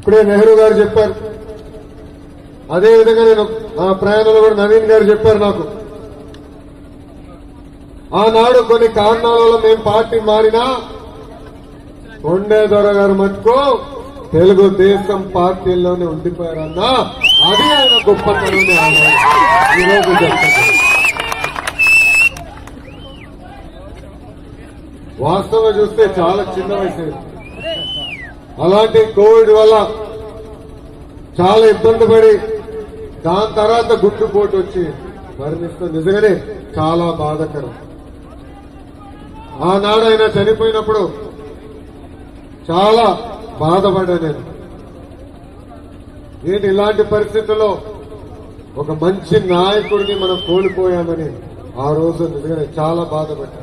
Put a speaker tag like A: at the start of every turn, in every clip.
A: ఇప్పుడే నెహ్రూ గారు చెప్పారు అదే విధంగా నేను ఆ ప్రయాణంలో కూడా నవీన్ గారు చెప్పారు నాకు ఆనాడు కొన్ని కారణాల వల్ల మేము పార్టీ మారినా కొండే దొర గారు మటుకు తెలుగుదేశం పార్టీలోనే ఉండిపోయారన్నా అది ఆయన గొప్పతనం ఆయన ఈరోజు చెప్తాను వాస్తవంగా చూస్తే చాలా చిన్న వయసు అలాంటి కోవిడ్ వల్ల చాలా ఇబ్బంది పడి దాని తర్వాత గుండెపోటు వచ్చి మరణిస్తాం నిజంగానే చాలా బాధకరం ఆనాడు ఆయన చనిపోయినప్పుడు చాలా బాధపడ్డా నేను ఏంటి ఇలాంటి పరిస్థితుల్లో ఒక మంచి నాయకుడిని మనం కోల్పోయామని ఆ రోజు నిజంగానే చాలా బాధపడ్డా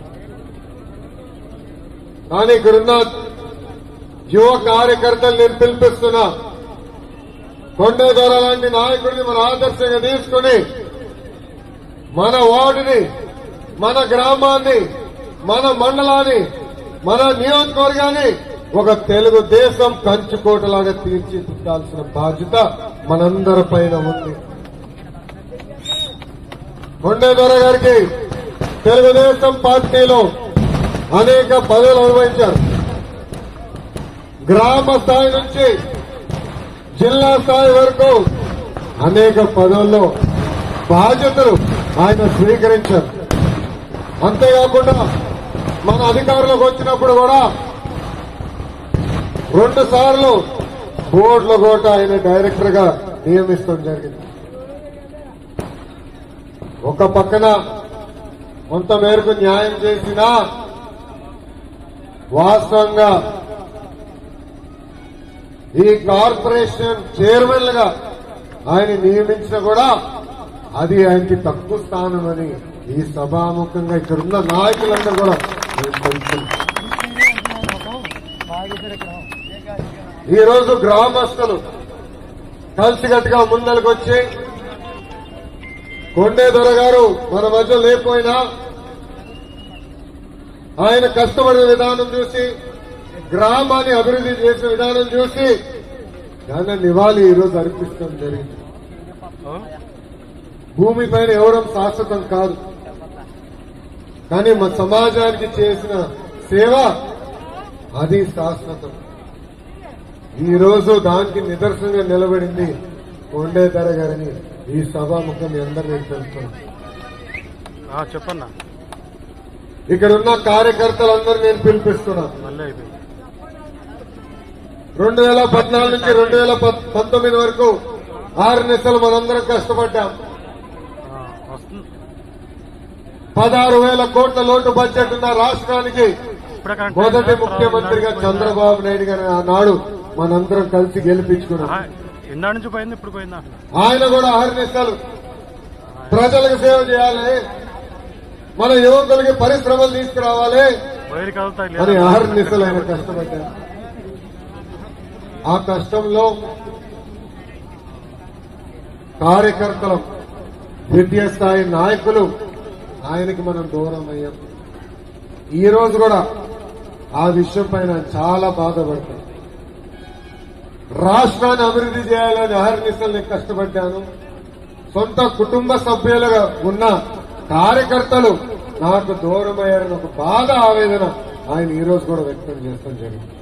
A: కానీ ఇక్కడున్న యువ కార్యకర్తలు నేను పిలిపిస్తున్నా కొండేదొర లాంటి నాయకుడిని మన ఆదర్శంగా తీసుకుని మన వార్డుని మన గ్రామాన్ని మన మండలాన్ని మన నియోజకవర్గాన్ని ఒక తెలుగుదేశం కంచుకోటలాగా తీర్చిదిద్దాల్సిన బాధ్యత మనందరి పైన ఉంది కొండేదొర గారికి తెలుగుదేశం పార్టీలో అనేక పదవులు అనుభవించారు గ్రామ స్థాయి నుంచి జిల్లా స్థాయి వరకు అనేక పదవుల్లో బాధ్యతలు ఆయన స్వీకరించారు అంతేకాకుండా మన అధికారంలోకి వచ్చినప్పుడు కూడా రెండు సార్లు బోర్డులో కూడా ఆయన డైరెక్టర్ గా నియమిస్తాం జరిగింది ఒక పక్కన కొంత మేరకు న్యాయం చేసినా వాస్తవంగా ఈ కార్పొరేషన్ చైర్మన్ గా ఆయన నియమించిన కూడా అది ఆయనకి తక్కువ స్థానం అని ఈ సభాముఖంగా ఇక్కడున్న నాయకులందరూ కూడా నేను తెలుసుకుంటున్నాను. ఈ రోజు గ్రామస్తులు కలిసికట్టుగా ముందరకు వచ్చి కొండేదొర గారు మన మధ్య లేకపోయినా ఆయన కష్టపడిన విధానం చూసి గ్రామాన్ని అభివృద్ధి చేసిన విధానం చూసి ఘన నివాళి ఈరోజు అర్పిస్తాం జరిగింది భూమి పైన ఎవరం శాశ్వతం కాదు కానీ మన సమాజానికి చేసిన సేవ అది శాశ్వతం ఈ రోజు దానికి నిదర్శనంగా నిలబడింది కొండేదర గారిని ఈ సభాముఖం మీ అందరినీ తెలుస్తున్నాను
B: ఆ, చెప్పన్నా
A: ఇక్కడ ఉన్న కార్యకర్తలందరూ నేను పిలిపిస్తున్నాను
B: మళ్ళీ అయిపోయింది
A: రెండు వేల పద్నాలుగు నుంచి రెండు వేల పద్- పంతొమ్మిది వరకు ఆరు నెలలు మనందరం కష్టపడ్డాం
B: ఆ, వస్తుంది
A: పదహారు వేల కోట్ల లోటు బడ్జెట్ ఉన్న రాష్ట్రానికి
B: ఇప్పుడే కరెక్ట్
A: మొదటి
B: అయిందా?
A: ముఖ్యమంత్రిగా
B: తర్వాత
A: చంద్రబాబు నాయుడు గారు ఆనాడు మనందరం కలిసి గెలిపించుకున్నాం
B: ఆ, ఇందా నుంచి పోయింది ఇప్పుడు పోయిందా
A: ఆయన కూడా ఆరు నెలలు ప్రజలకు సేవ చేయాలి మన యువకులకి పరిశ్రమలు తీసుకురావాలి
B: వైరు కదులుతాయి
A: అని
B: లేదా?
A: ఆరు నిశలు ఆయన కష్టపడ్డారు ఆ కష్టంలో కార్యకర్తలు ద్వితీయ స్థాయి నాయకులు ఆయనకి మనం దూరం అయ్యాం ఈ రోజు కూడా ఆ విషయం పైన చాలా బాధపడతాం రాష్ట్రాన్ని అభివృద్ధి చేయాలని ఆహర్నిశలు నేను కష్టపడ్డాను సొంత కుటుంబ సభ్యులుగా ఉన్న కార్యకర్తలు నాకు దూరమయ్యారని ఒక బాధ ఆవేదన ఆయన ఈ రోజు కూడా వ్యక్తం చేస్తాం జరిగింది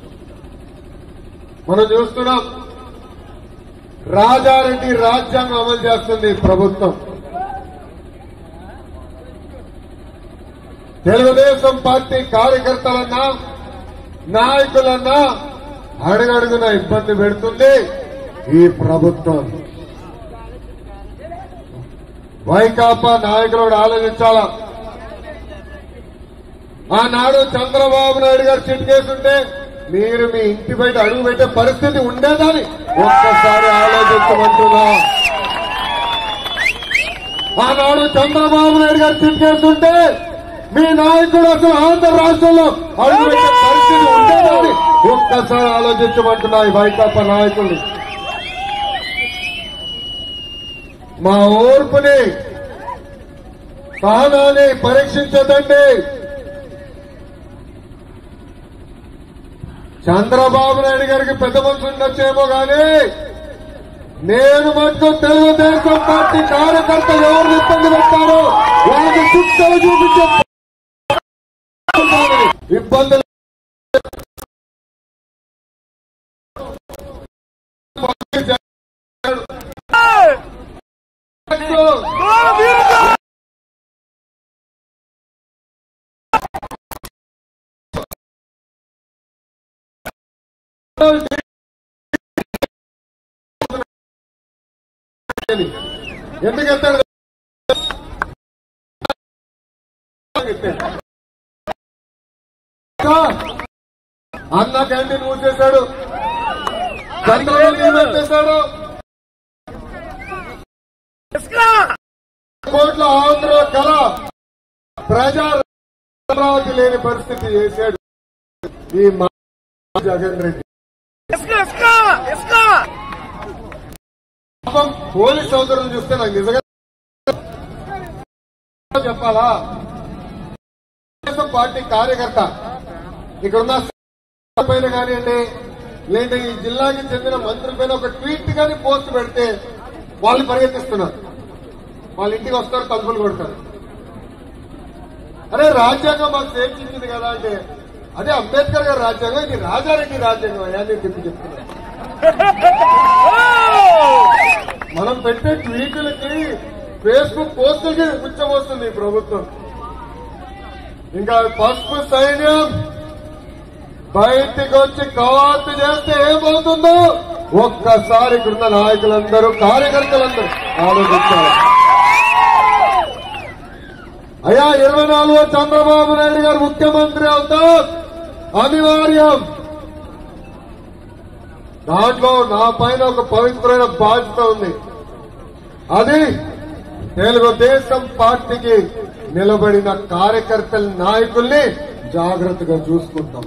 A: మనం చూస్తున్నాం రాజారెడ్డి రాజ్యాంగం అమలు చేస్తుంది ఈ ప్రభుత్వం తెలుగుదేశం పార్టీ కార్యకర్తలన్నా నాయకులన్నా అడుగడుగున ఇబ్బంది పెడుతుంది ఈ ప్రభుత్వం వైకాపా నాయకులు కూడా ఆలోచించాలా ఆనాడు చంద్రబాబు నాయుడు గారు చిట్కేస్తుంటే మీరు మీ ఇంటి బయట అడుగు పెట్టే పరిస్థితి ఉండేదని ఒక్కసారి ఆలోచించమంటున్నా ఆనాడు చంద్రబాబు నాయుడు గారు చిట్కేస్తుంటే మీ నాయకుడు అసలు ఆంధ్ర రాష్ట్రంలో అడుగు పెట్టే పరిస్థితి ఉండేదని ఒక్కసారి ఆలోచించమంటున్నా ఈ వైకాపా నాయకుల్ని మా ఓర్పుని సహనాన్ని పరీక్షించదండి చంద్రబాబు నాయుడు గారికి పెద్ద మనసు ఉండొచ్చేమో గాని నేను మటుకు తెలుగుదేశం పార్టీ కార్యకర్తలు ఎవరు ఇబ్బంది పెట్టారో వాళ్ళకి శిక్షలు చూపించే ఇబ్బందులు ఎందుకు ఎత్తాడు అన్న క్యాంటీన్ మూసేశాడు చంద్రబాబు చేశాడు కోట్ల ఆంధ్ర కళ ప్రజా అమరావతి లేని పరిస్థితి చేశాడు ఈ మా జగన్ రెడ్డి పాపం పోలీస్ సోదరులు చూస్తే నాకు నిజంగా చెప్పాలా తెలుగుదేశం పార్టీ కార్యకర్త ఇక్కడున్న పైన కానివ్వండి లేదంటే ఈ జిల్లాకి చెందిన మంత్రుల పైన ఒక ట్వీట్ కానీ పోస్ట్ పెడితే వాళ్ళు పరిగెత్తిస్తున్నారు వాళ్ళ ఇంటికి వస్తారు తలుపులు కొడతారు అరే రాజ్యాంగం మాకు స్వేచ్ఛించింది కదా అంటే అదే అంబేద్కర్ గారి రాజ్యాంగం ఇది రాజారెడ్డి రాజ్యాంగం అయ్యా అని చెప్పి చెప్తున్నారు మనం పెట్టే ట్వీట్లకి ఫేస్బుక్ పోస్టులకి ఉచ్చబోస్తుంది ఈ ప్రభుత్వం ఇంకా పసుపు సైన్యం బయటికి వచ్చి కవాతు చేస్తే ఏమవుతుందో ఒక్కసారి ఇక్కడున్న నాయకులందరూ కార్యకర్తలందరూ ఆలోచించాలి అయ్యా ఇరవై నాలుగో చంద్రబాబు నాయుడు గారు ముఖ్యమంత్రి అవుతాం అనివార్యం దాంట్లో నా పైన ఒక పవిత్రమైన బాధ్యత ఉంది అది తెలుగుదేశం పార్టీకి నిలబడిన కార్యకర్తల నాయకుల్ని జాగ్రత్తగా చూసుకుంటాం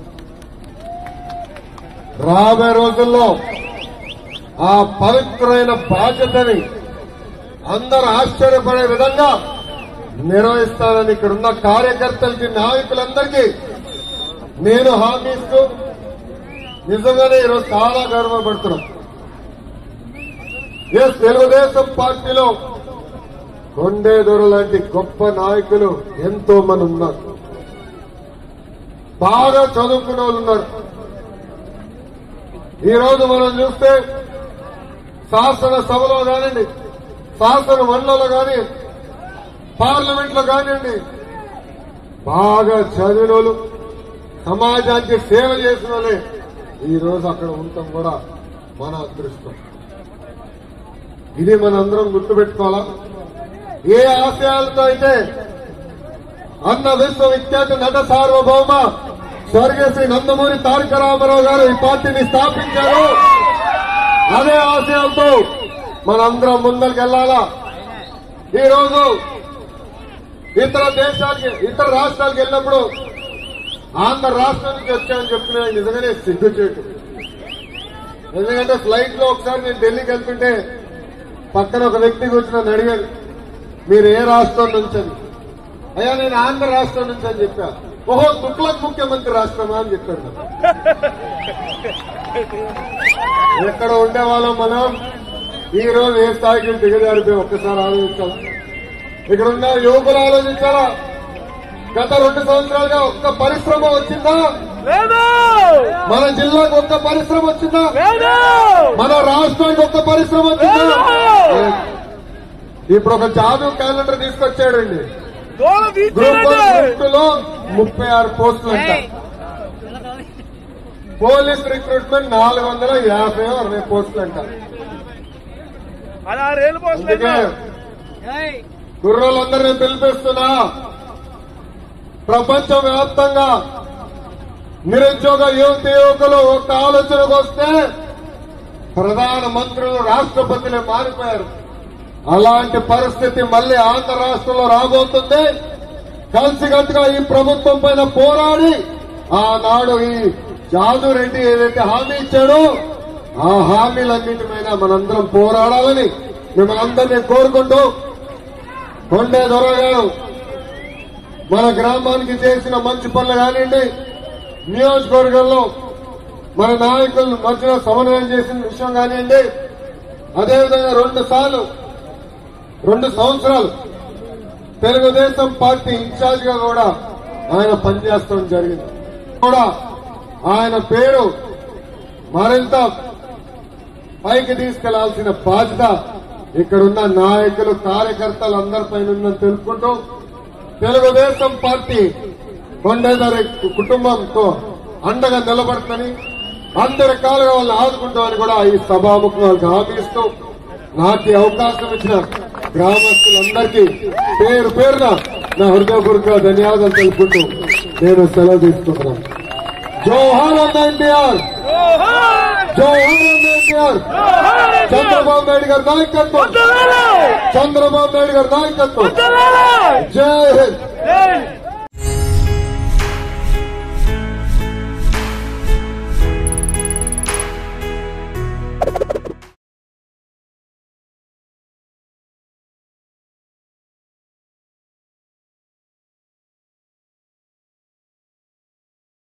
A: రాబోయే రోజుల్లో ఆ పవిత్రమైన బాధ్యతని అందరూ ఆశ్చర్యపడే విధంగా నిర్వహిస్తానని ఇక్కడున్న కార్యకర్తలకి నాయకులందరికీ నేను హామీ ఇస్తూ నిజంగానే ఈరోజు చాలా గర్వపడుతున్నాం ఎస్ తెలుగుదేశం పార్టీలో కొండేదొర లాంటి గొప్ప నాయకులు ఎంతో మంది ఉన్నారు బాగా చదువుకున్న వాళ్ళు ఉన్నారు ఈ రోజు మనం చూస్తే శాసన సభలో కానివ్వండి శాసన మండలిలో కానీ పార్లమెంట్ లో కానివ్వండి బాగా చదివిన వాళ్ళు సమాజానికి సేవ చేసిన వాళ్ళే ఈ రోజు అక్కడ ఉండటం కూడా మన అదృష్టం ఇది మనందరం గుర్తుపెట్టుకోవాలా ఏ ఆశయాలతో అయితే అన్న విశ్వవిఖ్యాత నట సార్వభౌమ స్వర్గశ్రీ నందమూరి తారక రామారావు గారు ఈ పార్టీని స్థాపించారు అదే ఆశయాలతో మనందరం ముందరికి వెళ్లాలా ఈ రోజు ఇతర దేశాలకి ఇతర రాష్ట్రాలకు వెళ్ళినప్పుడు ఆంధ్ర రాష్ట్రం నుంచి వచ్చామని చెప్తున్నా నిజంగానే సిగ్గుచేటు ఎందుకంటే ఫ్లైట్ లో ఒకసారి నేను ఢిల్లీకి వెళ్తుంటే పక్కన ఒక వ్యక్తి కూర్చుని నన్ను అడిగాను మీరు ఏ రాష్ట్రం నుంచి అని అయ్యా నేను ఆంధ్ర రాష్ట్రం నుంచి అని చెప్పా ఓహో తుక్లక్ ముఖ్యమంత్రి రాష్ట్రమా అని చెప్పాడు నాకు. ఎక్కడ ఉండేవాళ్ళం మనం ఈ రోజు ఏ స్థాయికి దిగజారిపోయి ఒక్కసారి ఆలోచించాం ఇక్కడ ఉన్న యువకులు ఆలోచించాలా గత రెండు సంవత్సరాలుగా ఒక్క పరిశ్రమ వచ్చిందా
C: లేదు
A: మన జిల్లాకు ఒక్క పరిశ్రమ వచ్చిందా
C: లేదు
A: మన రాష్ట్రానికి ఒక్క పరిశ్రమ వచ్చిందా
C: లేదు.
A: ఇప్పుడు ఒక జాబ్ క్యాలెండర్ తీసుకొచ్చాడండి
C: దోళ
A: గ్రూప్ వన్,
C: తీర్చాడు
A: గ్రూప్ టూ లో ముప్పై ఆరు పోస్టులు అంట పోలీస్ రిక్రూట్మెంట్ నాలుగు వందల యాభై అరవై పోస్టులు అంట
C: అది ఆరేళ్ళు పోస్ట్
A: అందుకే కుర్రోళ్ళందరినీ పిలిపిస్తున్నా ప్రపంచ వ్యాప్తంగా నిరుద్యోగ యువతి యువకులు ఒక ఆలోచనకు వస్తే ప్రధాన మంత్రులు రాష్ట్రపతిని మారిపోయారు అలాంటి పరిస్థితి మళ్ళీ ఆంధ్ర రాష్ట్రంలో రాబోతుంది కలిసికట్టుగా ఈ ప్రభుత్వం పైన పోరాడి ఆనాడు ఈ జాదు రెడ్డి ఏదైతే హామీ ఇచ్చాడో ఆ హామీలన్నిటి మీద మనందరం పోరాడాలని మిమ్మల్ని అందరినీ కోరుకుంటూ కొండే దొరగారు మన గ్రామానికి చేసిన మంచి పనులు కానివ్వండి నియోజకవర్గంలో మన నాయకుల మధ్యలో సమన్వయం చేసిన విషయం కానివ్వండి అదేవిధంగా రెండు సార్లు రెండు సంవత్సరాలు తెలుగుదేశం పార్టీ ఇన్ఛార్జ్ గా కూడా ఆయన పనిచేస్తడం జరిగింది కూడా ఆయన పేరు మరింత పైకి తీసుకెళ్లాల్సిన బాధ్యత ఇక్కడున్న నాయకులు కార్యకర్తలు అందరిపైన ఉందని తెలుపుకుంటూ తెలుగుదేశం పార్టీ కొండేదరి కుటుంబంతో అండగా నిలబడుతుందని అన్ని రకాలుగా వాళ్ళని ఆదుకుంటామని కూడా ఈ సభాముఖం వాళ్ళకి హామీ ఇస్తూ నాకు ఈ అవకాశం ఇచ్చిన గ్రామస్తులందరికీ పేరు పేరున నా హృదయపూర్వక ధన్యవాదాలు తెలుపుకుంటూ నేను సెలవు తీసుకుంటున్నాను జోహార్ అన్న ఎన్టీఆర్
C: జోహార్!
A: జోహార్ అన్న ఎన్టీఆర్
C: జోహార్ ఎన్టీఆర్!
A: చంద్రబాబు నాయుడు గారి నాయకత్వం
C: వందనాలు!
A: చంద్రబాబు నాయుడు గారి నాయకత్వం
C: వందనాలు!
A: జై హింద్
C: జై